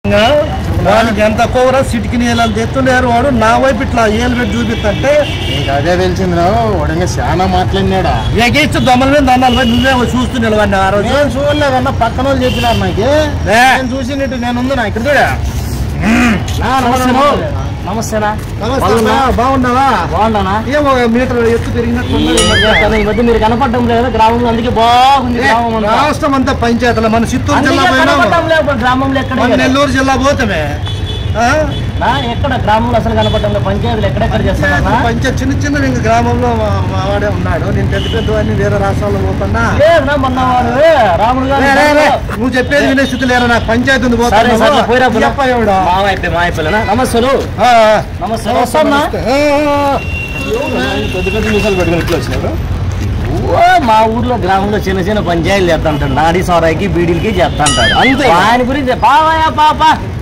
వానికి ఎంత కూర సిటికి నీళ్ళు తెస్తున్నారు వాడు నా వైపు ఇట్లా ఏలు పెట్టి చూపిస్తుంటే నీకు అదే తెలిసింది వాడంగా చాలా మాట్లాడినాడా ఎగేస్తే దొమ్మల మీద దండాలు పోయి నువ్వే చూస్తూ నిలవన్నా ఆ రోజు నేను చూడలేదన్న పక్కన వాళ్ళు చెప్పినారు నాకు ఏ? నేను చూసినట్టు నేను ఉంది నా ఇక్కడ చూడా నమస్తేనా నమస్తే అమ్మా, బాగున్నావా బాగున్నానా ఏమో మీటర్ ఎత్తు పెరిగినట్టు ఈ మధ్య మీరు కనపడటం లేదు గ్రామంలో అందుకే బాగుంది గ్రామం అంతా. రాష్ట్రం అంతా పంచాయతీలు మన చిత్తూరు అందుకే జిల్లా పోయినాము కనపడటం లేదు ఇప్పుడు గ్రామంలో ఎక్కడ మన నెల్లూరు జిల్లా పోతామే ఆ? నా ఎక్కడ గ్రామంలో అసలు కనపడటం లేదు పంచాయతీలు ఎక్కడెక్కడ చేస్తారా పంచాయతీ చిన్న చిన్న ఇంక గ్రామంలో మా మా వాడే ఉన్నాడు నేను పెద్ద పెద్ద అన్ని వేరే రాష్ట్రాల్లో పోతున్నా లేదునా మొన్న వాడు రాముడు రే, రే, రే, గారు నువ్వు చెప్పేది వినే స్థితి లేరా నాకు పంచాయతీ ఉంది సరే సరే పోతున్నా పోయిరా ఈ అబ్బాయి ఎవడు? మావైపోయి మావైపోయినా నమస్తే ఆ, నమస్తే ఆ, వస్తానా ఆ, ఆ. పెద్ద పెద్ద మీసాలు పెట్టుకుని ఇట్లా వచ్చినారు ఓ, మా ఊర్లో గ్రామంలో చిన్న చిన్న పంచాయతీలు చేస్తుంటాడు నాడి సోరాయికి బీడీలకి చేస్తుంటాడు అంతే. ఆయన గురించి పావయ్య పాప